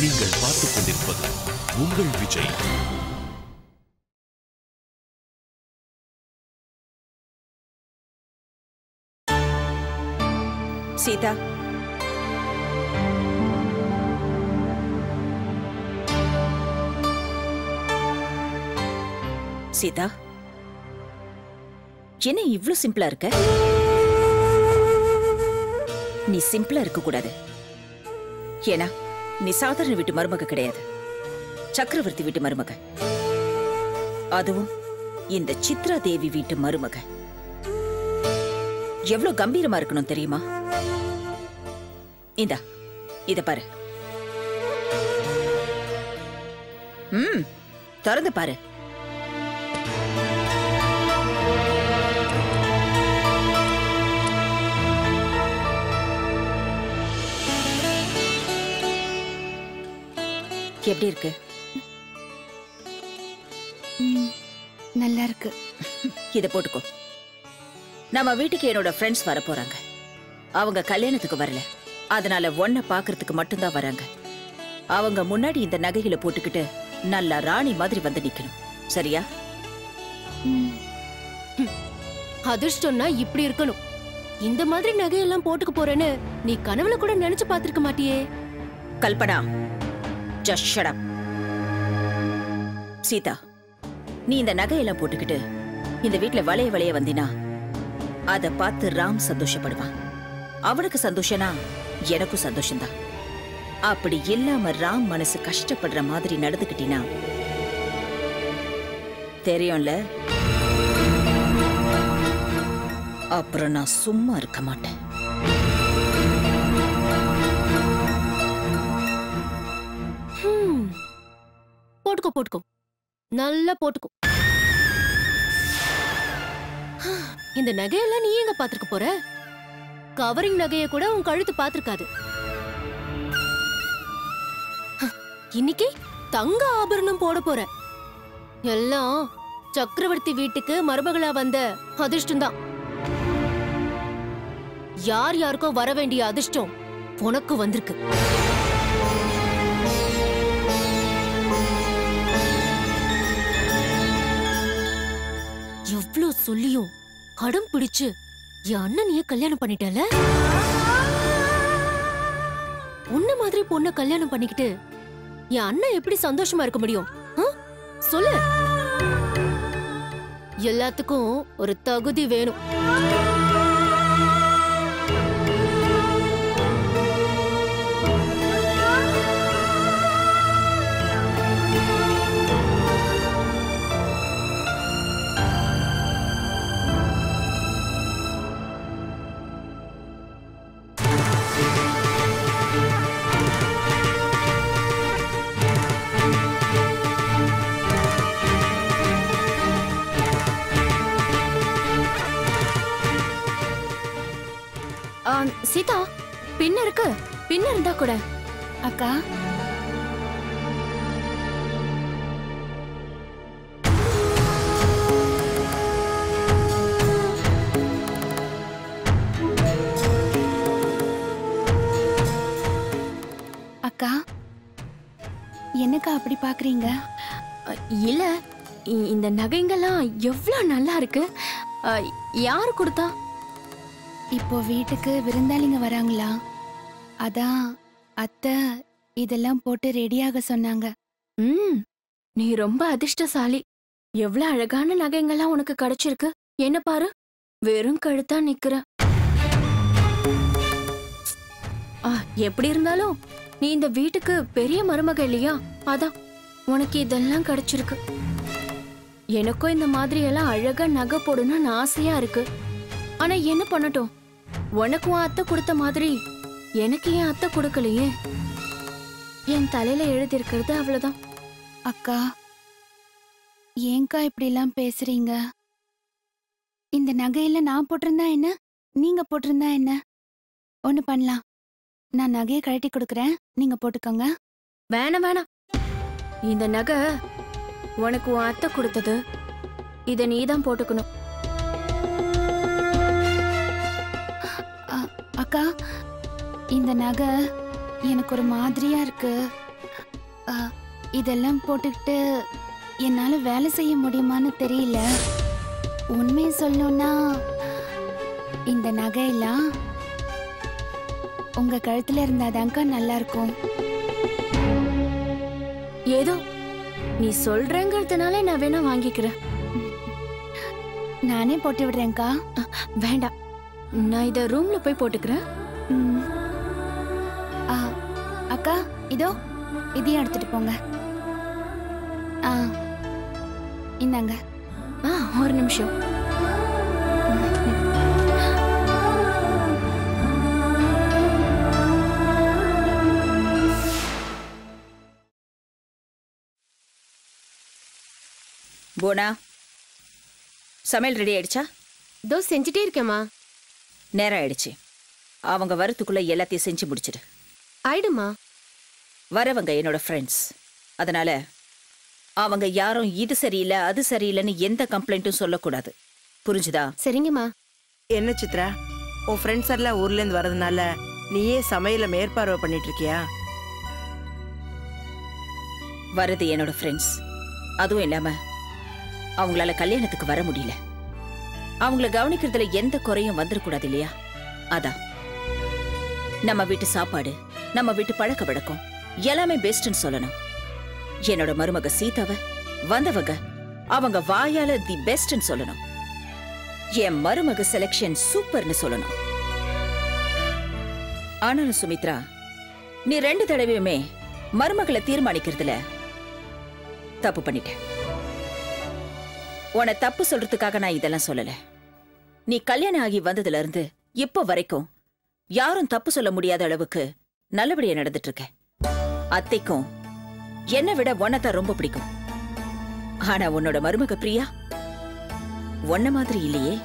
நீங்கள் பார்த்துக் கொண்டிருப்பது உங்கள் விஜய் சீதா சீதா என்ன இவ்ளோ சிம்பிளா இருக்க நீ சிம்பிளா இருக்க கூடாது ஏன்னா நீ சாதாரண வீட்டு மருமக கிடையாது சக்கரவர்த்தி வீட்டு மருமக அதுவும் இந்த சித்ரா தேவி வீட்டு மருமக எவ்வளவு கம்பீரமா இருக்கணும் தெரியுமா இந்தா இத பாரு ம் திறந்து பாரு எப்படி இருக்கு ம், நல்லா இருக்கு இத போட்டுக்கோ நம்ம வீட்டுக்கு என்னோட ஃப்ரெண்ட்ஸ் வர போறாங்க அவங்க கல்யாணத்துக்கு வரல அதனால ஒன்ன பாக்குறதுக்கு மட்டும்தான் வராங்க அவங்க முன்னாடி இந்த நகைகளை போட்டுக்கிட்டு நல்லா ராணி மாதிரி வந்து நிக்கணும் சரியா ம், அதிர்ஷ்டம்னா இப்படி இருக்கணும் இந்த மாதிரி நகையெல்லாம் போட்டுக்க போறேன்னு நீ கனவுல கூட நினைச்சு பார்த்திருக்க மாட்டியே Kalpana just shut up Sita நீ இந்த நகையெல்லாம் போட்டுக்கிட்டு இந்த வீட்ல வளைய வளைய வந்தினா அத பார்த்து ராம் சந்தோஷப்படுவான் அவனுக்கு சந்தோஷனா எனக்கும் சந்தோஷம்தான் அப்படி இல்லாம ராம் மனசு கஷ்டப்படுற மாதிரி நடந்துக்கிட்டினா தெரியும்ல அப்புறம் நான் சும்மா இருக்க மாட்டேன் ஹம். போட்டுக்கோ போட்டுக்கோ நல்லா போட்டுக்கோ இந்த நகையெல்லாம் நீ எங்க பாத்துருக்க போற கவரிங் நகைய கூட உன் கழுத்து பாத்திருக்காது இன்னைக்கு தங்க ஆபரணம் போட போற எல்லாம் சக்கரவர்த்தி வீட்டுக்கு மருமகளா வந்த அதிர்ஷ்டம் தான் யார் யாருக்கோ வர வேண்டிய அதிர்ஷ்டம் உனக்கு வந்திருக்கு எவ்ளோ சொல்லியும் அடம் பிடிச்சு என் அண்ணனையே கல்யாணம் பண்ணிட்டல உன்ன மாதிரி பொண்ண கல்யாணம் பண்ணிக்கிட்டு என் அண்ணன் எப்படி சந்தோஷமா இருக்க முடியும் ஆ? சொல்லு எல்லாத்துக்கும் ஒரு தகுதி வேணும் ஆ, சீதா பின்ன இருக்கு பின்ன இருந்தா கூட அக்கா அக்கா என்னக்கா அப்படி பாக்குறீங்க அ, இல்ல இ- இந்த நகைங்கெல்லாம் எவ்வளவு நல்லா இருக்கு அ, யாரு கொடுத்தா இப்போ வீட்டுக்கு விருந்தாளிங்க வராங்களா அதான் அத்தை இதெல்லாம் போட்டு ரெடியாக சொன்னாங்க ம் நீ ரொம்ப அதிர்ஷ்டசாலி எவ்வளவு அழகான நகைங்கெல்லாம் உனக்கு கிடைச்சிருக்கு என்ன பாரு வெறும் கழுத்தா நிக்கிற ஆ, எப்படி இருந்தாலும் நீ இந்த வீட்டுக்கு பெரிய மருமக இல்லையா அதான் உனக்கு இதெல்லாம் கிடைச்சிருக்கு எனக்கும் இந்த மாதிரி எல்லாம் அழகா நகை போடணும்னு ஆசையா இருக்கு ஆனா என்ன பண்ணட்டும் உனக்கும் அத்தை கொடுத்த மாதிரி எனக்கு ஏன் அத்தை கொடுக்கலையே என் தலையில எழுதி இருக்கிறது அவ்வளவுதான் அக்கா ஏங்கா இப்படிலாம் பேசுறீங்க இந்த நகையில நான் போட்டிருந்தா என்ன நீங்க போட்டிருந்தா என்ன ஒண்ணு பண்ணலாம் நான் நகையை கழட்டி கொடுக்கறேன் நீங்க போட்டுக்கோங்க வேணாம் வேணாம் இந்த நகை உனக்கு உன் அத்தை கொடுத்தது இதை நீ தான் போட்டுக்கணும் அக்கா இந்த நகை எனக்கு ஒரு மாதிரியா இருக்கு ஆ, இதெல்லாம் போட்டுக்கிட்டு என்னால வேலை செய்ய முடியுமான்னு தெரியல உண்மையை சொல்லணும்னா இந்த நகையெல்லாம் உங்க கழுத்துல இருந்தாதாங்க்கா நல்லா இருக்கும் ஏதோ நீ சொல்றேங்கிறதுனால நான் வேணா வாங்கிக்கிறேன் நானே போட்டு விடுறேன்க்கா வேண்டாம் நான் இத ரூம்ல போய் போட்டுக்கிறேன் ம். ஆ, அக்கா இதோ இதையும் எடுத்துட்டு போங்க ஆ இந்தாங்க ஆ ஒரு நிமிஷம் போனா சமையல் ரெடி ஆயிடுச்சா இதோ செஞ்சுட்டே இருக்கேம்மா நேரம் ஆயிடுச்சு அவங்க வரத்துக்குள்ள எல்லாத்தையும் செஞ்சு முடிச்சிடு ஆயிடுமா வரவங்க என்னோட ஃப்ரெண்ட்ஸ் அதனால அவங்க யாரும் இது சரியில்லை அது சரியில்லைன்னு எந்த கம்ப்ளைண்ட்டும் சொல்லக்கூடாது புரிஞ்சுதா சரிங்கம்மா என்ன சித்ரா உன் ஃப்ரெண்ட்ஸ் எல்லாம் ஊர்ல இருந்து வரதுனால நீயே சமையல மேற்பார்வை பண்ணிட்டு இருக்கியா வரது என்னோட ஃப்ரெண்ட்ஸ் அதுவும் இல்லாம அவங்களால கல்யாணத்துக்கு வர முடியல அவங்கள கவனிக்கிறதுல எந்த குறையும் வந்துடக்கூடாது இல்லையா அதான் நம்ம வீட்டு சாப்பாடு நம்ம வீட்டு பழக்க வழக்கம் எல்லாமே பெஸ்ட்னு சொல்லணும் என்னோட மருமக சீதாவ வந்தவங்க அவங்க வாயால தி பெஸ்ட்னு சொல்லணும் என் மருமக செலெக்ஷன் சூப்பர்னு சொல்லணும் ஆனாலும் சுமித்ரா நீ ரெண்டு தடவையுமே மருமகளை தீர்மானிக்கிறதுல தப்பு பண்ணிட்டேன் உன்னை தப்பு சொல்றதுக்காக நான் இதெல்லாம் சொல்லல நீ கல்யாணம் ஆகி வந்ததுல இருந்து இப்போ வரைக்கும் யாரும் தப்பு சொல்ல முடியாத அளவுக்கு நல்லபடியா நடந்துட்டு இருக்க அத்தைக்கும் என்னை விட உன்னைத்தான் ரொம்ப பிடிக்கும் ஆனா உன்னோட மருமக பிரியா உன்ன மாதிரி இல்லையே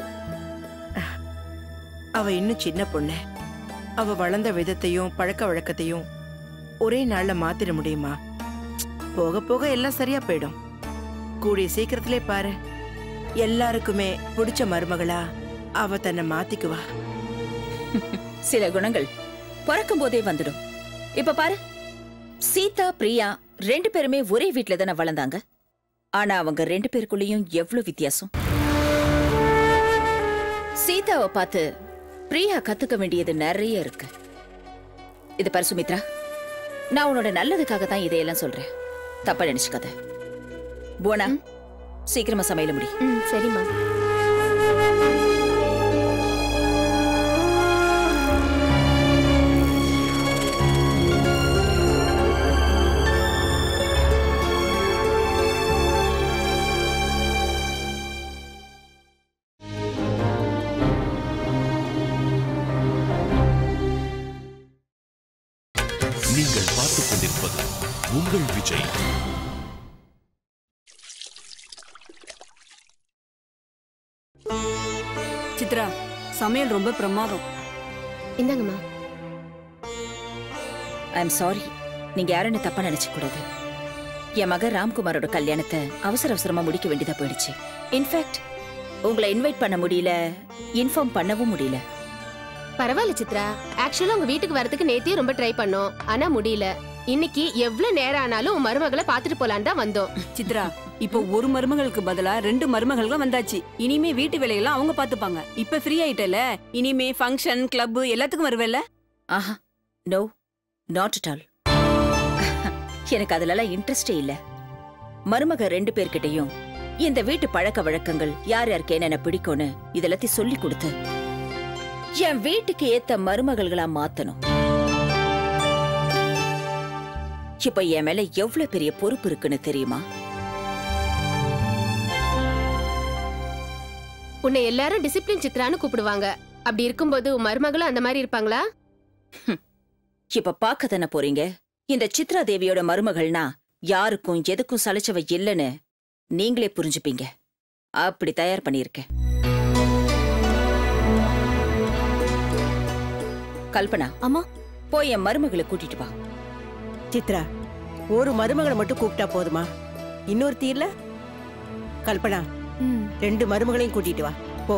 அவ இன்னும் சின்ன பொண்ணு அவ வளர்ந்த விதத்தையும் பழக்க வழக்கத்தையும் ஒரே நாள்ல மாத்திர முடியுமா போக போக எல்லாம் சரியா போயிடும் கூடிய சீக்கிரத்திலே பாரு எல்லாருக்குமே பிடிச்ச மருமகளா அவ தன்னை மாத்திக்குவா சில குணங்கள் பிறக்கும் போதே வந்துடும் இப்ப பாரு சீதா பிரியா ரெண்டு பேருமே ஒரே வீட்ல தானே வளர்ந்தாங்க ஆனா அவங்க ரெண்டு பேருக்குள்ளேயும் எவ்வளவு வித்தியாசம் சீதாவை பார்த்து பிரியா கத்துக்க வேண்டியது நிறைய இருக்கு இது பாரு சுமித்ரா நான் உன்னோட நல்லதுக்காக தான் இதையெல்லாம் சொல்றேன் தப்பா நினைச்சுக்காத போனா சீக்கிரமா சமையல முடி ம் சரிம்மா நீங்கள் பார்த்துக் கொண்டிருப்பது உங்கள் விஜய் சித்ரா சமையல் ரொம்ப பிரமாதம் இந்தாங்கம்மா ஐ எம் சாரி நீங்க யாருன்னு தப்பா நினைச்சுக்க கூடாது என் மகன் ராம்குமாரோட கல்யாணத்தை அவசர அவசரமா முடிக்க வேண்டியதா போயிடுச்சு இன்ஃபேக்ட் உங்களை இன்வைட் பண்ண முடியல இன்ஃபார்ம் பண்ணவும் முடியல பரவாயில்ல சித்ரா ஆக்சுவலா உங்க வீட்டுக்கு வரதுக்கு நேத்தே ரொம்ப ட்ரை பண்ணோம் ஆனா முடியல இன்னைக்கு எவ்வளவு நேரம் ஆனாலும் உன் மருமகளை பாத்துட்டு போலான்னு தான் வந்தோம் சித்ரா இப்போ ஒரு மருமகளுக்கு பதிலா ரெண்டு மருமகள்கள் வந்தாச்சு இனிமே வீட்டு வேலையெல்லாம் அவங்க பாத்துப்பாங்க இப்ப ஃப்ரீ ஆயிட்டல இனிமே ஃபங்க்ஷன் கிளப் எல்லாத்துக்கும் வருவேல ஆஹா நோ நாட் அட் ஆல் எனக்கு அதுலலாம் இன்ட்ரெஸ்டே இல்ல மருமக ரெண்டு பேர்கிட்டயும் இந்த வீட்டு பழக்க வழக்கங்கள் யார் யாருக்கு என்னென்ன பிடிக்கும்னு இதெல்லாத்தையும் சொல்லி கொடுத்து என் வீட்டுக்கு ஏத்த மருமகள்களா மாத்தணும் இப்ப என் மேல எவ்வளவு பெரிய பொறுப்பு இருக்குன்னு தெரியுமா உன்னை எல்லாரும் டிசிப்ளின் சித்ரான்னு கூப்பிடுவாங்க அப்படி இருக்கும்போது உன் மருமகளும் அந்த மாதிரி இருப்பாங்களா இப்ப பார்க்க தானே போறீங்க இந்த சித்ரா தேவியோட மருமகள்னா யாருக்கும் எதுக்கும் சலிச்சவ இல்லைன்னு நீங்களே புரிஞ்சுப்பீங்க அப்படி தயார் பண்ணியிருக்கேன் கல்பனா அம்மா. போய் என் மருமகளை கூட்டிட்டு வா சித்ரா ஒரு மருமகளை மட்டும் கூப்பிட்டா போதுமா இன்னொரு தீர்ல கல்பனா ம் ரெண்டு மருமகளையும் கூட்டிட்டு வா போ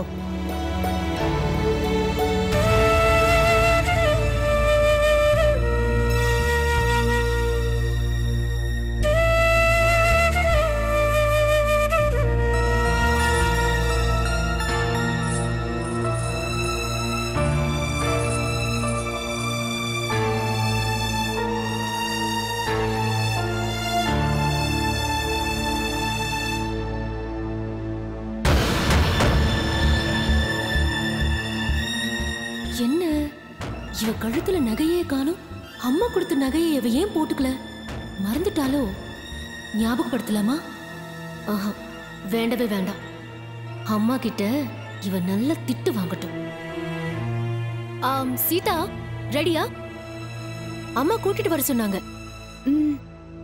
இவ கழுத்துல நகையே காணும் அம்மா கொடுத்த நகையை இவ ஏன் போட்டுக்கல மறந்துட்டாலோ ஞாபகப்படுத்தலாமா ஆஹா வேண்டவே வேண்டாம் அம்மா கிட்ட இவ நல்ல திட்டு வாங்கட்டும் ஆம் சீதா ரெடியா அம்மா கூட்டிட்டு வர சொன்னாங்க ம்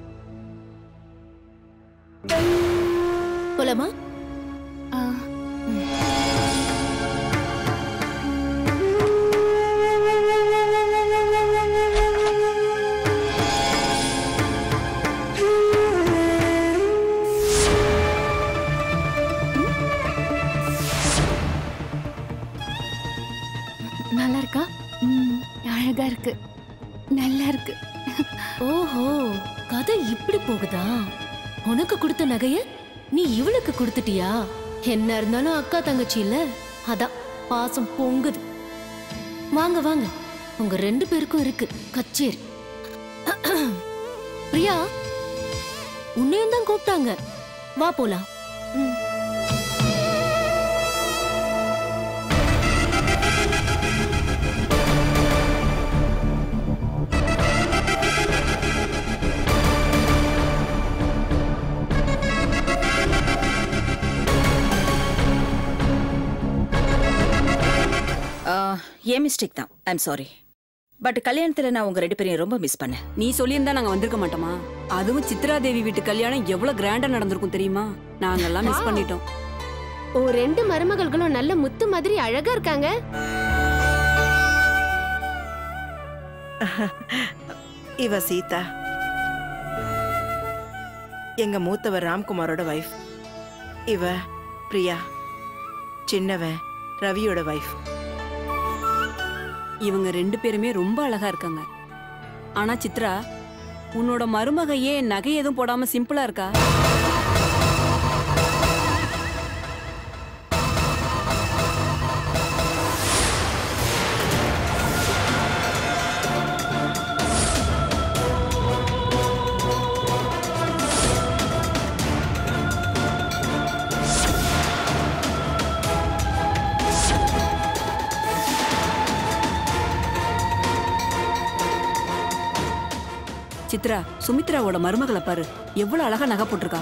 போலாமா ஆ நல்லா இருக்கா ம் அழகா இருக்கு நல்லா இருக்கு ஓஹோ கதை இப்படி போகுதா உனக்கு கொடுத்த நகைய நீ இவளுக்கு கொடுத்துட்டியா என்ன இருந்தாலும் அக்கா தங்கச்சி இல்ல அதான் பாசம் பொங்குது வாங்க வாங்க உங்க ரெண்டு பேருக்கும் இருக்கு கச்சேரி பிரியா உன்னையும் தான் கூப்பிட்டாங்க வா போலாம் ஏன் மிஸ்டேக் தான் ஐம் சாரி பட் கல்யாணத்துல நான் உங்க ரெண்டு பேரையும் ரொம்ப மிஸ் பண்ணேன் நீ சொல்லியிருந்தா நாங்க வந்திருக்க மாட்டோமா அதுவும் சித்ரா தேவி வீட்டு கல்யாணம் எவ்வளவு கிராண்டா நடந்திருக்கும் தெரியுமா நாங்கெல்லாம் மிஸ் பண்ணிட்டோம் ஓ ரெண்டு மருமகள்களும் நல்ல முத்து மாதிரி அழகா இருக்காங்க இவ சீதா எங்க மூத்தவர் ராம்குமாரோட வைஃப் இவ பிரியா சின்னவன் ரவியோட வைஃப் இவங்க ரெண்டு பேருமே ரொம்ப அழகா இருக்காங்க ஆனா சித்ரா உன்னோட மருமக ஏன் நகை எதுவும் போடாம சிம்பிளா இருக்கா சித்ரா சுமித்ராவோட மருமகளை பாரு எவ்வளவு அழகா நகை போட்டிருக்கா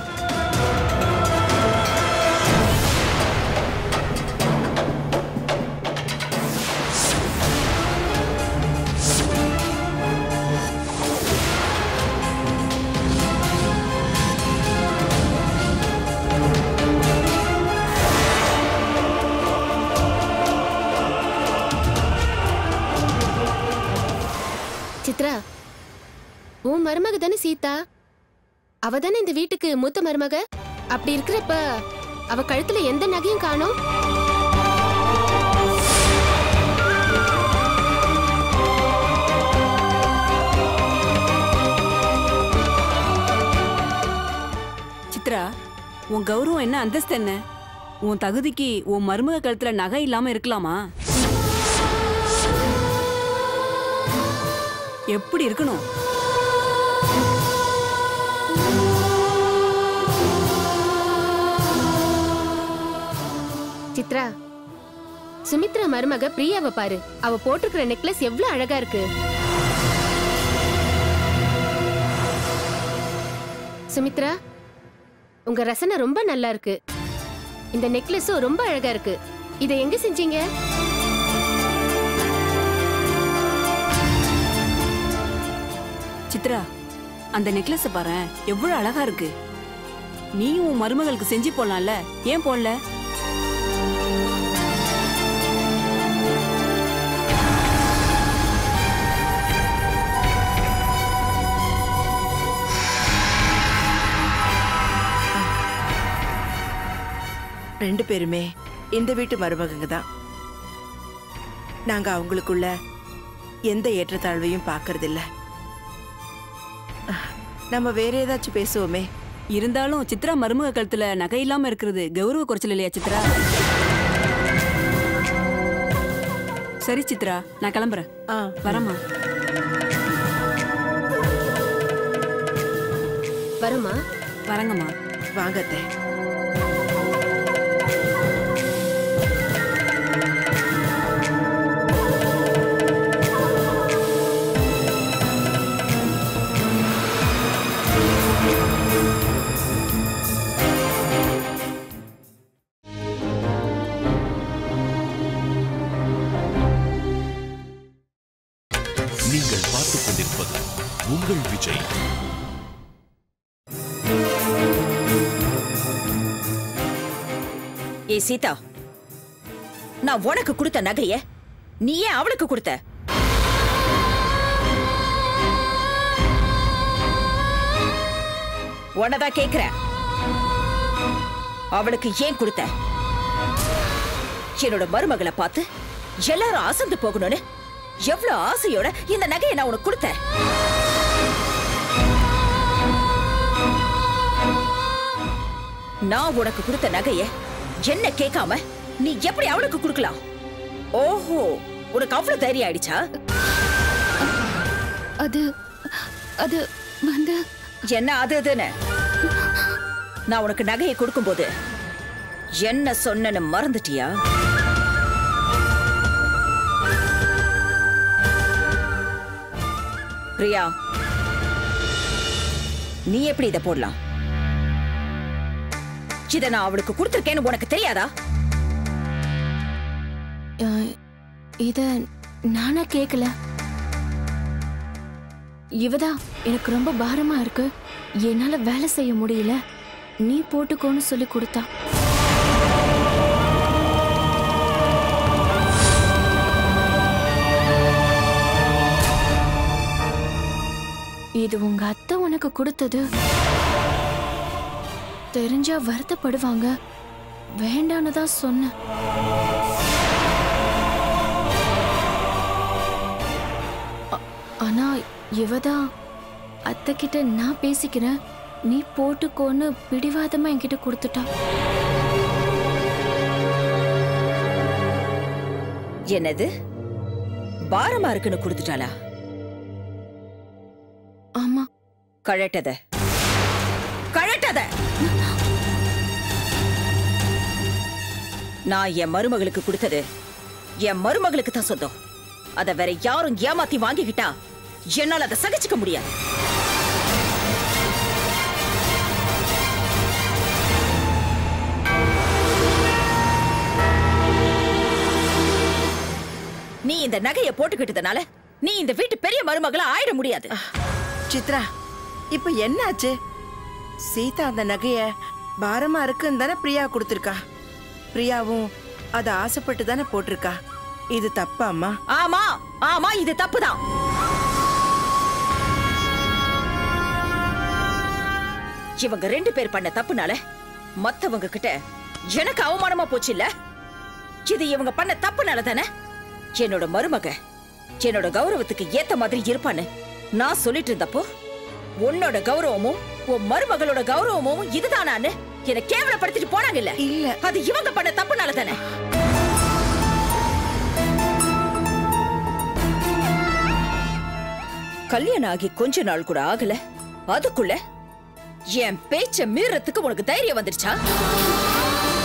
சித்ரா உன் மருமக தானே சீதா அவ தானே இந்த வீட்டுக்கு மூத்த மருமக அப்படி இருக்கிறப்ப அவ கழுத்துல எந்த நகையும் காணோம் சித்ரா உன் கௌரவம் என்ன அந்தஸ்து என்ன உன் தகுதிக்கு உன் மருமக கழுத்துல நகை இல்லாம இருக்கலாமா எப்படி இருக்கணும் சித்ரா சுமித்ரா மருமக பிரியாவை பாரு அவ போட்டிருக்கிற நெக்லஸ் எவ்வளவு அழகா இருக்கு சுமித்ரா உங்க ரசனை ரொம்ப நல்லா இருக்கு இந்த நெக்லஸும் ரொம்ப அழகா இருக்கு இதை எங்க செஞ்சீங்க சித்ரா அந்த நெக்லஸ் பாரு எவ்வளவு அழகா இருக்கு நீயும் உன் மருமகளுக்கு செஞ்சு போடலாம்ல ஏன் போடல ரெண்டு பேருமே இந்த வீட்டு மருமகங்க தான் நாங்க அவங்களுக்குள்ள எந்த ஏற்றத்தாழ்வையும் பார்க்கறதில்ல அஹ், நம்ம வேற ஏதாச்சும் பேசுவோமே இருந்தாலும் சித்ரா மருமக கழுத்துல நகை இல்லாம இருக்கிறது கௌரவ குறைச்சல் இல்லையா சித்ரா சரி சித்ரா நான் கிளம்புறேன் ஆ வரமா வருமா வரங்கம்மா வாங்க அத்தை ஏ சீதா நான் உனக்கு கொடுத்த நகைய நீ ஏன் அவளுக்கு கொடுத்த உன்னதான் கேக்குறேன் அவளுக்கு ஏன் கொடுத்த என்னோட மருமகளை பார்த்து எல்லாரும் அசந்து போகணும்னு எவ்வளவு ஆசையோட இந்த நகையை நான் உனக்கு கொடுத்தேன் நான் உனக்கு கொடுத்த நகைய என்ன கேட்காம நீ எப்படி அவளுக்கு கொடுக்கலாம் ஓஹோ உனக்கு அவ்வளவு தைரியம் ஆயிடுச்சா அது அது வந்து என்ன அது இதுன்னு நான் உனக்கு நகையை கொடுக்கும்போது என்ன சொன்னன்னு மறந்துட்டியா பிரியா நீ எப்படி இதை போடலாம் இதை நான் அவளுக்கு கொடுத்துருக்கேன்னு உனக்கு தெரியாதா அஹ், இத நானா கேக்கல இவதா எனக்கு ரொம்ப பாரமா இருக்கு என்னால வேலை செய்ய முடியல நீ போட்டுக்கோன்னு சொல்லி கொடுத்தா இது உங்க அத்தை உனக்கு கொடுத்தது தெரிஞ்சா வருத்தப்படுவாங்க வேண்டான்னு தான் சொன்னேன் ஆனா இவதான் அத்தை கிட்ட நான் பேசிக்கிறேன் நீ போட்டுக்கோன்னு பிடிவாதமா என்கிட்ட கொடுத்துட்டா என்னது பாரமா இருக்குன்னு கொடுத்துட்டாளா ஆமா கழட்டத கழட்டத நான் என் மருமகளுக்கு கொடுத்தது என் மருமகளுக்கு தான் சொந்தம் அத வேற யாரும் ஏமாத்தி வாங்கிக்கிட்டா என்னால அதை சகிச்சுக்க முடியாது நீ இந்த நகையை போட்டுக்கிட்டதுனால நீ இந்த வீட்டு பெரிய மருமகளா ஆயிட முடியாது சித்ரா இப்ப என்னாச்சு சீதா அந்த நகைய பாரமா இருக்குன்னு தானே பிரியா கொடுத்துருக்கா பிரியாவும் அத ஆசைப்பட்டு தானே போட்டிருக்கா இது தப்பா அம்மா ஆமா ஆமா இது தப்புதான் இவங்க ரெண்டு பேர் பண்ண தப்புனால மத்தவங்க கிட்ட எனக்கு அவமானமா போச்சு இல்ல இது இவங்க பண்ண தப்புனால தானே என்னோட மருமக என்னோட கௌரவத்துக்கு ஏத்த மாதிரி இருப்பான்னு நான் சொல்லிட்டு இருந்தப்போ உன்னோட கௌரவமும் உன் மருமகளோட கௌரவமும் இதுதானான்னு என்னை கேவலப்படுத்திட்டு போனாங்க இல்ல இல்ல அது இவங்க பண்ண தப்புனால தானே கல்யாணம் ஆகி கொஞ்ச நாள் கூட ஆகல அதுக்குள்ள என் பேச்ச மீறத்துக்கு உனக்கு தைரியம் வந்துடுச்சா